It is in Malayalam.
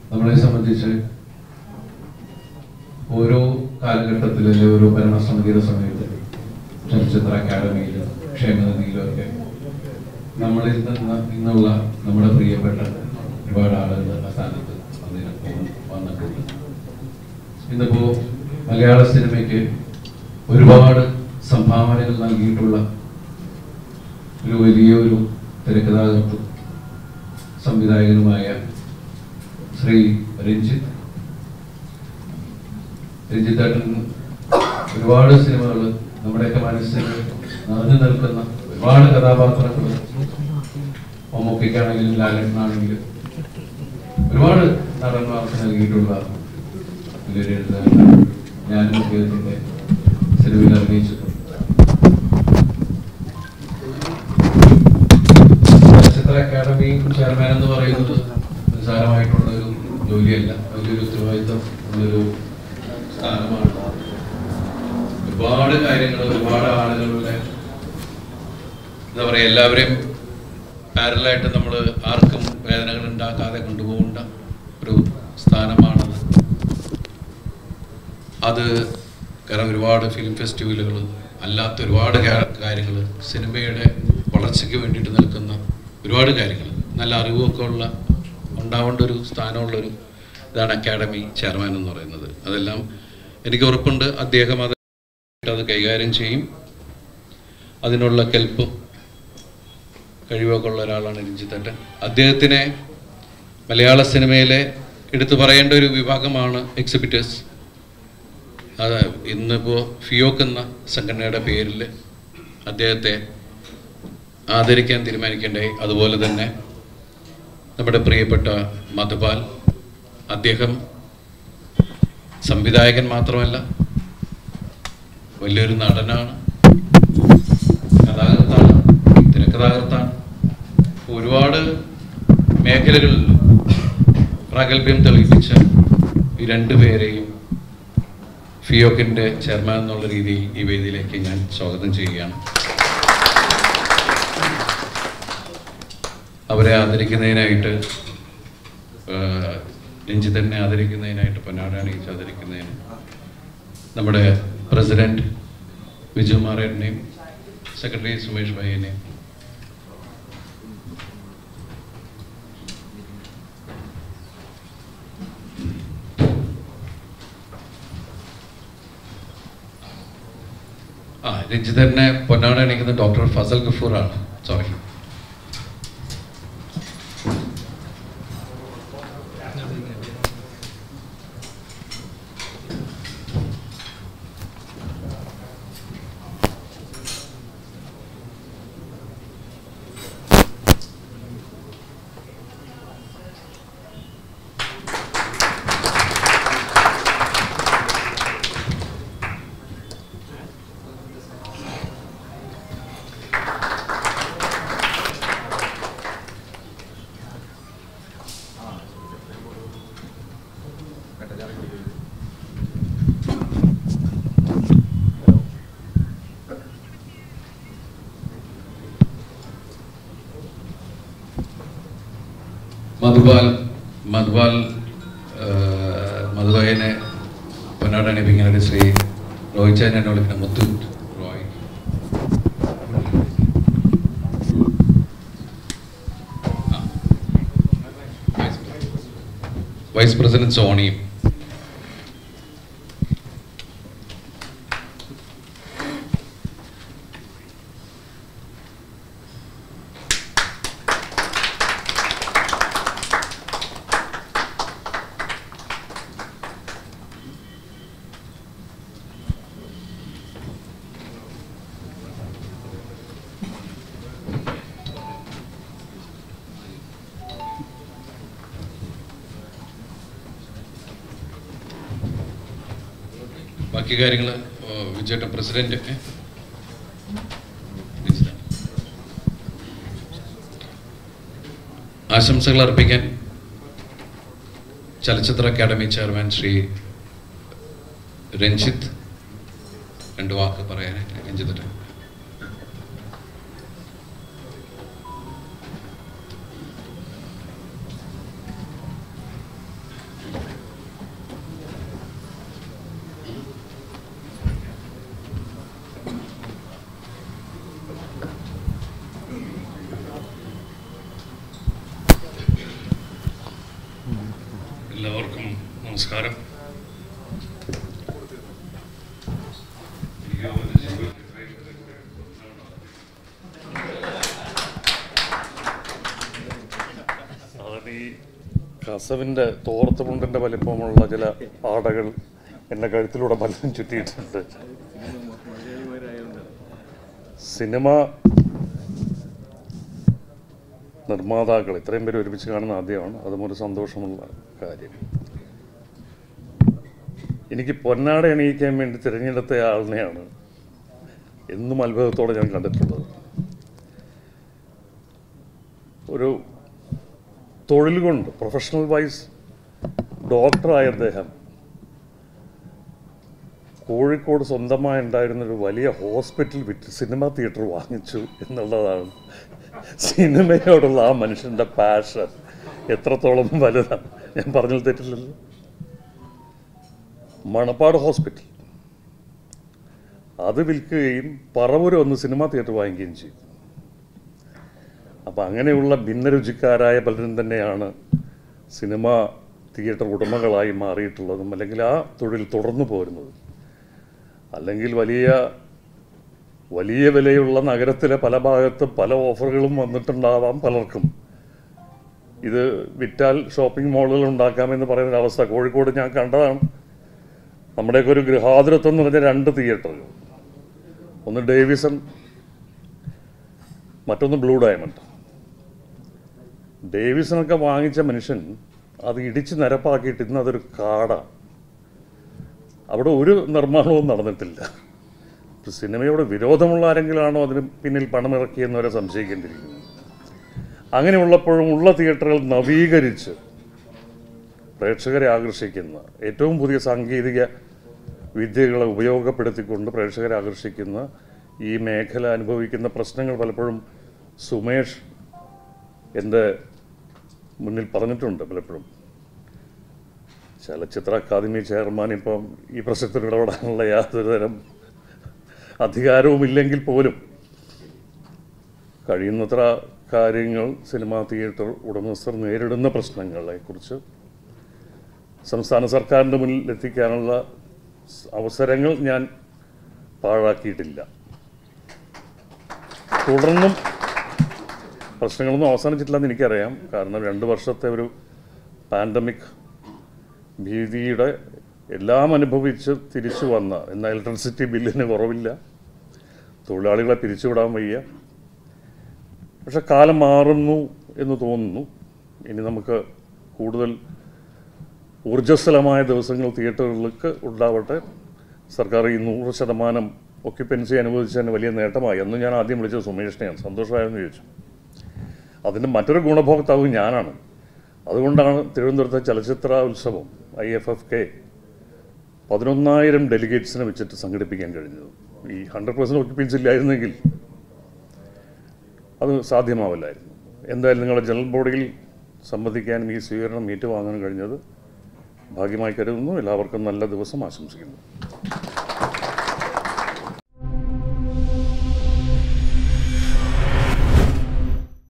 നമ്മളെ സംബന്ധിച്ച് ഓരോ കാലഘട്ടത്തിലെ ഓരോ ഭരണസമിതിയുടെ സമയത്ത് ചലച്ചിത്ര അക്കാദമിയിലും ക്ഷേമനിധിയിലും ഒക്കെ നമ്മളിൽ നിന്ന് നിന്നുള്ള നമ്മുടെ പ്രിയപ്പെട്ട ഒരുപാട് ആളുകൾ ആ സ്ഥാനത്ത് വന്നിട്ട് വന്നിട്ടുണ്ട് ഇന്നിപ്പോ മലയാള സിനിമയ്ക്ക് ഒരുപാട് സംഭാവനകൾ നൽകിയിട്ടുള്ള ഒരു വലിയൊരു തിരക്കഥാകൃത്തും സംവിധായകനുമായ ശ്രീ രഞ്ജിത്ത് രഞ്ജിത്ത് ഏട്ടൻ ഒരുപാട് സിനിമകൾ നമ്മുടെയൊക്കെ മനസ്സിൽ നിറഞ്ഞു നിൽക്കുന്ന ഒരുപാട് കഥാപാത്രങ്ങൾ മമ്മൂക്കയ്ക്കാണെങ്കിലും ലാലേട്ടനാണെങ്കിലും ഒരുപാട് നടന്മാർക്ക് നൽകിയിട്ടുള്ള വലിയൊരു എഴുത്തുകാരനാണ് ഞാനും അദ്ദേഹത്തിന്റെ സിനിമയിൽ അഭിനയിച്ചിട്ടുണ്ട് ചലച്ചിത്ര അക്കാദമി ചെയർമാൻ എന്ന് പറയുന്നത് നിസ്സാരമായിട്ടുള്ള ഒരു ജോലിയല്ല വലിയൊരു ഉത്തരവാദിത്തം ഉള്ളൊരു സ്ഥാനമാണ് ഒരുപാട് കാര്യങ്ങൾ ഒരുപാട് ആളുകളുടെ എന്താ പറയാ എല്ലാവരെയും പാരലായിട്ട് നമ്മൾ ആർക്കും വേദനകൾ ഉണ്ടാക്കാതെ കൊണ്ടുപോകേണ്ട ഒരു സ്ഥാനമാണത് അത് കാരണം ഒരുപാട് ഫിലിം ഫെസ്റ്റിവലുകൾ അല്ലാത്ത ഒരുപാട് കാര്യങ്ങൾ സിനിമയുടെ വളർച്ചയ്ക്ക് വേണ്ടിയിട്ട് നിൽക്കുന്ന ഒരുപാട് കാര്യങ്ങൾ നല്ല അറിവൊക്കെ ഉള്ള ഉണ്ടാവേണ്ട ഒരു സ്ഥാനമുള്ളൊരു ഇതാണ് അക്കാഡമി ചെയർമാൻ എന്ന് പറയുന്നത് അതെല്ലാം എനിക്ക് ഉറപ്പുണ്ട് അദ്ദേഹം അത് അത് കൈകാര്യം ചെയ്യും അതിനുള്ള കെൽപ്പും കഴിവൊക്കെ ഉള്ള ഒരാളാണ് രഞ്ജിത്തേട്ടൻ അദ്ദേഹത്തിനെ മലയാള സിനിമയിലെ എടുത്തു പറയേണ്ട ഒരു വിഭാഗമാണ് എക്സിബിറ്റേഴ്സ് അത് ഇന്നിപ്പോൾ ഫിയോക്ക് എന്ന സംഘടനയുടെ പേരിൽ അദ്ദേഹത്തെ ആദരിക്കാൻ തീരുമാനിക്കേണ്ടായി അതുപോലെ തന്നെ നമ്മുടെ പ്രിയപ്പെട്ട മധുപാൽ അദ്ദേഹം സംവിധായകൻ മാത്രമല്ല വലിയൊരു നടനാണ് കഥാകൃത്താണ് തിരക്കഥാകൃത്താണ് ഒരുപാട് മേഖലകളിൽ പ്രാഗൽഭ്യം തെളിയിപ്പിച്ച ഈ രണ്ടുപേരെയും ഫിയോക്കിന്റെ ചെയർമാൻ എന്നുള്ള രീതിയിൽ ഈ വേദിയിലേക്ക് ഞാൻ സ്വാഗതം ചെയ്യുകയാണ് അവരെ ആദരിക്കുന്നതിനായിട്ട് രഞ്ജിതനെ ആദരിക്കുന്നതിനായിട്ട് പൊന്നാട അണിയിച്ച് ആദരിക്കുന്നതിന് നമ്മുടെ പ്രസിഡന്റ് വിജയകുമാറേട്ടനെയും സെക്രട്ടറി സുമേഷ് ഭായിനെയും ആ രഞ്ജിതനെ പൊന്നാട അണിക്കുന്ന ഡോക്ടർ ഫസൽ ഗഫൂർ ആണ് സോറി മധുപാൽ മധുപാൽ മധുബായനെ പൊന്നാടാണ് ഇങ്ങനെ ശ്രീ രോഹിത് ചാൻ എന്നെ വിളിക്കുന്ന മുത്തു റോയ് ആ. വൈസ് പ്രസിഡന്റ് സോണിയും ബാക്കി കാര്യങ്ങൾ വിജയേട്ടൻ പ്രസിഡന്റ് ഏ? ആശംസകൾ അർപ്പിക്കാൻ ചലച്ചിത്ര അക്കാദമി ചെയർമാൻ ശ്രീ രഞ്ജിത്ത് രണ്ട് വാക്ക് പറയാനായിട്ട് രഞ്ജിത്ത് എല്ലാവർക്കും നമസ്കാരം സാധാരണ ഈ കസവിൻ്റെ തോർത്ത് മുണ്ടിൻ്റെ വലിപ്പമുള്ള ചില ആടകൾ എൻ്റെ കഴുത്തിലൂടെ പലതും ചുറ്റിയിട്ടുണ്ട് സിനിമ നിർമ്മാതാക്കൾ ഇത്രയും പേര് ഒരുമിച്ച് കാണുന്ന ആദ്യമാണ് അതും ഒരു സന്തോഷമുള്ള കാര്യം എനിക്ക് പൊന്നാട അണിയിക്കാൻ വേണ്ടി തിരഞ്ഞെടുത്ത ആളിനെയാണ് എന്നും അത്ഭുതത്തോടെ ഞാൻ കണ്ടിട്ടുള്ളത് ഒരു തൊഴിൽ കൊണ്ട് പ്രൊഫഷണൽ വൈസ് ഡോക്ടറായ അദ്ദേഹം കോഴിക്കോട് സ്വന്തമായി ഉണ്ടായിരുന്ന ഒരു വലിയ ഹോസ്പിറ്റൽ വിറ്റ് സിനിമ തിയേറ്റർ വാങ്ങിച്ചു എന്നുള്ളതാണ് സിനിമയോടുള്ള ആ മനുഷ്യൻ്റെ പാഷൻ എത്രത്തോളം വലുതാണ് ഞാൻ പറഞ്ഞതിൽ തെറ്റില്ലല്ലോ മണപ്പാട് ഹോസ്പിറ്റൽ അത് വിൽക്കുകയും പറവൂർ ഒന്ന് സിനിമ തിയേറ്റർ വാങ്ങിക്കുകയും ചെയ്തു അപ്പം അങ്ങനെയുള്ള ഭിന്നരുചിക്കാരായ പലരും തന്നെയാണ് സിനിമ തിയേറ്റർ ഉടമകളായി മാറിയിട്ടുള്ളതും അല്ലെങ്കിൽ ആ തൊഴിൽ തുടർന്നു പോരുന്നത് അല്ലെങ്കിൽ വലിയ വലിയ വിലയുള്ള നഗരത്തിലെ പല ഭാഗത്തും പല ഓഫറുകളും വന്നിട്ടുണ്ടാവാം പലർക്കും ഇത് വിറ്റാൽ ഷോപ്പിംഗ് മാളുകൾ ഉണ്ടാക്കാമെന്ന് പറയുന്ന ഒരു അവസ്ഥ കോഴിക്കോട് ഞാൻ കണ്ടതാണ് നമ്മുടെയൊക്കെ ഒരു ഗൃഹാതുരത്വം എന്ന് പറഞ്ഞ രണ്ട് തിയേറ്ററുകൾ ഒന്ന് ഡേവിസൺ മറ്റൊന്ന് ബ്ലൂ ഡയമണ്ട് ഡേവിസണൊക്കെ വാങ്ങിച്ച മനുഷ്യൻ അത് ഇടിച്ച് നിരപ്പാക്കിയിട്ട് ഇന്ന് അതൊരു കാടാണ് അവിടെ ഒരു നിർമ്മാണവും നടന്നിട്ടില്ല ഇപ്പൊ സിനിമയോട് വിരോധമുള്ള ആരെങ്കിലാണോ അതിന് പിന്നിൽ പണമിറക്കിയെന്നവരെ സംശയിക്കേണ്ടിയിരിക്കുന്നു അങ്ങനെയുള്ളപ്പോഴും ഉള്ള തിയേറ്ററുകൾ നവീകരിച്ച് പ്രേക്ഷകരെ ആകർഷിക്കുന്ന ഏറ്റവും പുതിയ സാങ്കേതിക വിദ്യകളെ ഉപയോഗപ്പെടുത്തിക്കൊണ്ട് പ്രേക്ഷകരെ ആകർഷിക്കുന്ന ഈ മേഖല അനുഭവിക്കുന്ന പ്രശ്നങ്ങൾ പലപ്പോഴും സുമേഷ് എൻ്റെ മുന്നിൽ പറഞ്ഞിട്ടുണ്ട് പലപ്പോഴും ചലച്ചിത്ര അക്കാദമി ചെയർമാൻ ഇപ്പം ഈ പ്രശ്നത്തിൽ ഇടപെടാനുള്ള യാതൊരു തരം അധികാരവുമില്ലെങ്കിൽ പോലും കഴിയുന്നത്ര കാര്യങ്ങൾ സിനിമാ തിയേറ്റർ ഉടമസ്ഥർ നേരിടുന്ന പ്രശ്നങ്ങളെക്കുറിച്ച് സംസ്ഥാന സർക്കാരിൻ്റെ മുന്നിൽ എത്തിക്കാനുള്ള സ് അവസരങ്ങൾ ഞാൻ പാഴാക്കിയിട്ടില്ല തുടർന്നും പ്രശ്നങ്ങളൊന്നും അവസാനിച്ചിട്ടില്ലെന്ന് എനിക്കറിയാം കാരണം രണ്ട് വർഷത്തെ ഒരു പാൻഡമിക് ഭീതിയുടെ എല്ലാം അനുഭവിച്ച് തിരിച്ചു വന്ന എന്നാൽ ഇലക്ട്രിസിറ്റി ബില്ലിന് കുറവില്ല തൊഴിലാളികളെ പിരിച്ചുവിടാൻ വയ്യ പക്ഷെ കാലം മാറുന്നു എന്ന് തോന്നുന്നു ഇനി നമുക്ക് കൂടുതൽ ഊർജ്ജസ്വലമായ ദിവസങ്ങൾ തിയേറ്ററുകൾക്ക് ഉണ്ടാവട്ടെ സർക്കാർ ഈ നൂറ് ശതമാനം ഒക്യുപ്പൻസി അനുവദിച്ചതിന് വലിയ നേട്ടമായി അന്ന് ഞാൻ ആദ്യം വിളിച്ചത് സുമേഷിനെയാണ് സന്തോഷമായെന്ന് ചോദിച്ചു അതിൻ്റെ മറ്റൊരു ഗുണഭോക്താവ് ഞാനാണ് അതുകൊണ്ടാണ് തിരുവനന്തപുരത്തെ ചലച്ചിത്ര ഉത്സവം ഐ എഫ് എഫ് കെ പതിനൊന്നായിരം ഡെലിഗേറ്റ്സിനെ വെച്ചിട്ട് സംഘടിപ്പിക്കാൻ കഴിഞ്ഞത് ഈ ഹൺഡ്രഡ് പെർസെൻറ്റ് ഒക്യുപ്പൻസി ഇല്ലായിരുന്നെങ്കിൽ അത് സാധ്യമാവില്ലായിരുന്നു എന്തായാലും നിങ്ങളുടെ ജനറൽ ബോഡിയിൽ സംബന്ധിക്കാനും ഈ സ്വീകരണം ഏറ്റുവാങ്ങാനും കഴിഞ്ഞത് ഭാഗ്യമായി കരുതുന്നു എല്ലാവർക്കും നല്ല ദിവസം ആശംസിക്കുന്നു